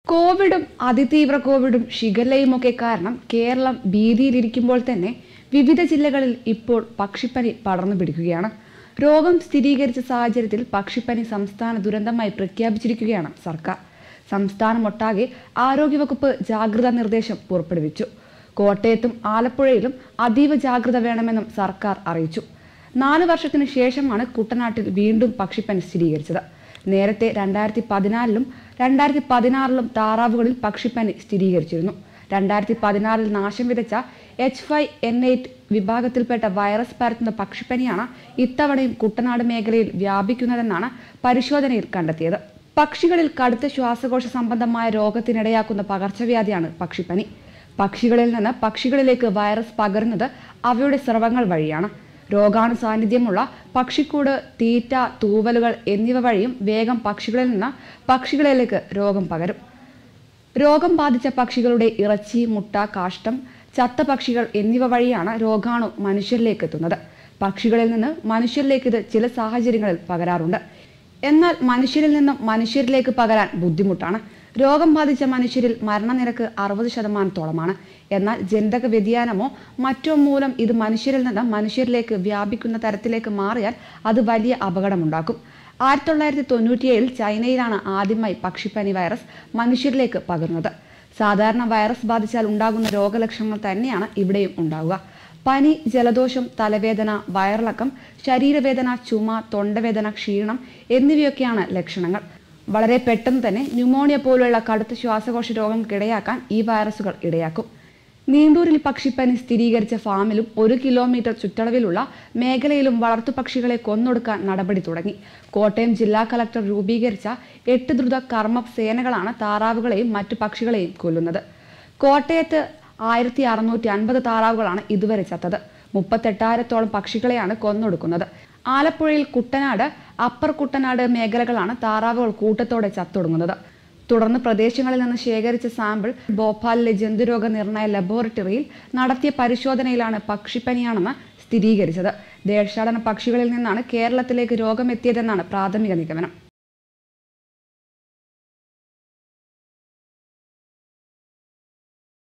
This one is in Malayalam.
കോവിഡും അതിതീവ്ര കോവിഡും ഷിഗല്ലയും ഒക്കെ കാരണം കേരളം ഭീതിയിലിരിക്കുമ്പോൾ തന്നെ വിവിധ ജില്ലകളിൽ ഇപ്പോൾ പക്ഷിപ്പനി പടർന്നു പിടിക്കുകയാണ് രോഗം സ്ഥിരീകരിച്ച സാഹചര്യത്തിൽ പക്ഷിപ്പനി സംസ്ഥാന ദുരന്തമായി പ്രഖ്യാപിച്ചിരിക്കുകയാണ് സർക്കാർ സംസ്ഥാനമൊട്ടാകെ ആരോഗ്യവകുപ്പ് ജാഗ്രതാ നിർദ്ദേശം പുറപ്പെടുവിച്ചു കോട്ടയത്തും ആലപ്പുഴയിലും അതീവ ജാഗ്രത വേണമെന്നും സർക്കാർ അറിയിച്ചു നാല് വർഷത്തിനു ശേഷമാണ് കുട്ടനാട്ടിൽ വീണ്ടും പക്ഷിപ്പനി സ്ഥിരീകരിച്ചത് നേരത്തെ രണ്ടായിരത്തി പതിനാലിലും രണ്ടായിരത്തി പതിനാറിലും താറാവുകളിൽ പക്ഷിപ്പനി സ്ഥിരീകരിച്ചിരുന്നു രണ്ടായിരത്തി പതിനാറിൽ നാശം വിതച്ച എച്ച് ഫൈവ് എൻ എയ്റ്റ് വിഭാഗത്തിൽപ്പെട്ട വൈറസ് പരത്തുന്ന പക്ഷിപ്പനിയാണ് ഇത്തവണയും കുട്ടനാട് മേഖലയിൽ വ്യാപിക്കുന്നതെന്നാണ് പരിശോധനയിൽ കണ്ടെത്തിയത് പക്ഷികളിൽ കടുത്ത ശ്വാസകോശ സംബന്ധമായ രോഗത്തിനിടയാക്കുന്ന പകർച്ചവ്യാധിയാണ് പക്ഷിപ്പനി പക്ഷികളിൽ നിന്ന് പക്ഷികളിലേക്ക് വൈറസ് പകരുന്നത് അവയുടെ സ്രവങ്ങൾ വഴിയാണ് രോഗാണു സാന്നിധ്യമുള്ള പക്ഷിക്കൂട് തീറ്റ തൂവലുകൾ എന്നിവ വഴിയും വേഗം പക്ഷികളിൽ നിന്ന് പക്ഷികളിലേക്ക് രോഗം പകരും രോഗം ബാധിച്ച പക്ഷികളുടെ ഇറച്ചി മുട്ട കാഷ്ടം ചത്ത പക്ഷികൾ എന്നിവ വഴിയാണ് രോഗാണു മനുഷ്യരിലേക്ക് എത്തുന്നത് പക്ഷികളിൽ നിന്ന് മനുഷ്യരിലേക്ക് ഇത് ചില സാഹചര്യങ്ങളിൽ പകരാറുണ്ട് എന്നാൽ മനുഷ്യരിൽ നിന്നും മനുഷ്യരിലേക്ക് പകരാൻ ബുദ്ധിമുട്ടാണ് രോഗം ബാധിച്ച മനുഷ്യരിൽ മരണനിരക്ക് അറുപത് ശതമാനത്തോളമാണ് എന്നാൽ ജനിതക വ്യതിയാനമോ മറ്റോ മൂലം ഇത് മനുഷ്യരിൽ നിന്ന് മനുഷ്യരിലേക്ക് വ്യാപിക്കുന്ന തരത്തിലേക്ക് മാറിയാൽ അത് വലിയ അപകടമുണ്ടാക്കും ആയിരത്തി തൊള്ളായിരത്തി തൊണ്ണൂറ്റിയേഴിൽ ചൈനയിലാണ് ആദ്യമായി പക്ഷിപ്പനി വൈറസ് മനുഷ്യരിലേക്ക് പകർന്നത് സാധാരണ വൈറസ് ബാധിച്ചാൽ ഉണ്ടാകുന്ന രോഗലക്ഷണങ്ങൾ തന്നെയാണ് ഇവിടെയും ഉണ്ടാവുക പനി ജലദോഷം തലവേദന വയറിളക്കം ശരീരവേദന ചുമ തൊണ്ടവേദന ക്ഷീണം എന്നിവയൊക്കെയാണ് ലക്ഷണങ്ങൾ വളരെ പെട്ടെന്ന് തന്നെ ന്യൂമോണിയ പോലുള്ള കടുത്ത ശ്വാസകോശ രോഗങ്ങൾക്കിടയാക്കാൻ ഈ വൈറസുകൾ ഇടയാക്കും നീണ്ടൂരിൽ പക്ഷിപ്പനി സ്ഥിരീകരിച്ച ഫാമിലും ഒരു കിലോമീറ്റർ ചുറ്റളവിലുള്ള മേഖലയിലും വളർത്തുപക്ഷികളെ കൊന്നൊടുക്കാൻ നടപടി തുടങ്ങി കോട്ടയം ജില്ലാ കളക്ടർ രൂപീകരിച്ച എട്ട് ദ്രുത കർമ്മ സേനകളാണ് താറാവുകളെയും മറ്റു പക്ഷികളെയും കൊല്ലുന്നത് കോട്ടയത്ത് ആയിരത്തി അറുന്നൂറ്റി അൻപത് താറാവുകളാണ് ഇതുവരെ ചത്തത് മുപ്പത്തെട്ടായിരത്തോളം പക്ഷികളെയാണ് കൊന്നൊടുക്കുന്നത് ആലപ്പുഴയിൽ കുട്ടനാട് അപ്പർ കുട്ടനാട് മേഖലകളാണ് താറാവുകൾ കൂട്ടത്തോടെ ചത്തൊടുങ്ങുന്നത് തുടർന്ന് പ്രദേശങ്ങളിൽ നിന്ന് ശേഖരിച്ച സാമ്പിൾ ഭോപ്പാലിലെ ജന്തുരോഗ നിർണയ ലബോറട്ടറിയിൽ നടത്തിയ പരിശോധനയിലാണ് പക്ഷിപ്പനിയാണെന്ന് സ്ഥിരീകരിച്ചത് ദേശാടന പക്ഷികളിൽ നിന്നാണ് കേരളത്തിലേക്ക് രോഗമെത്തിയതെന്നാണ് പ്രാഥമിക നിഗമനം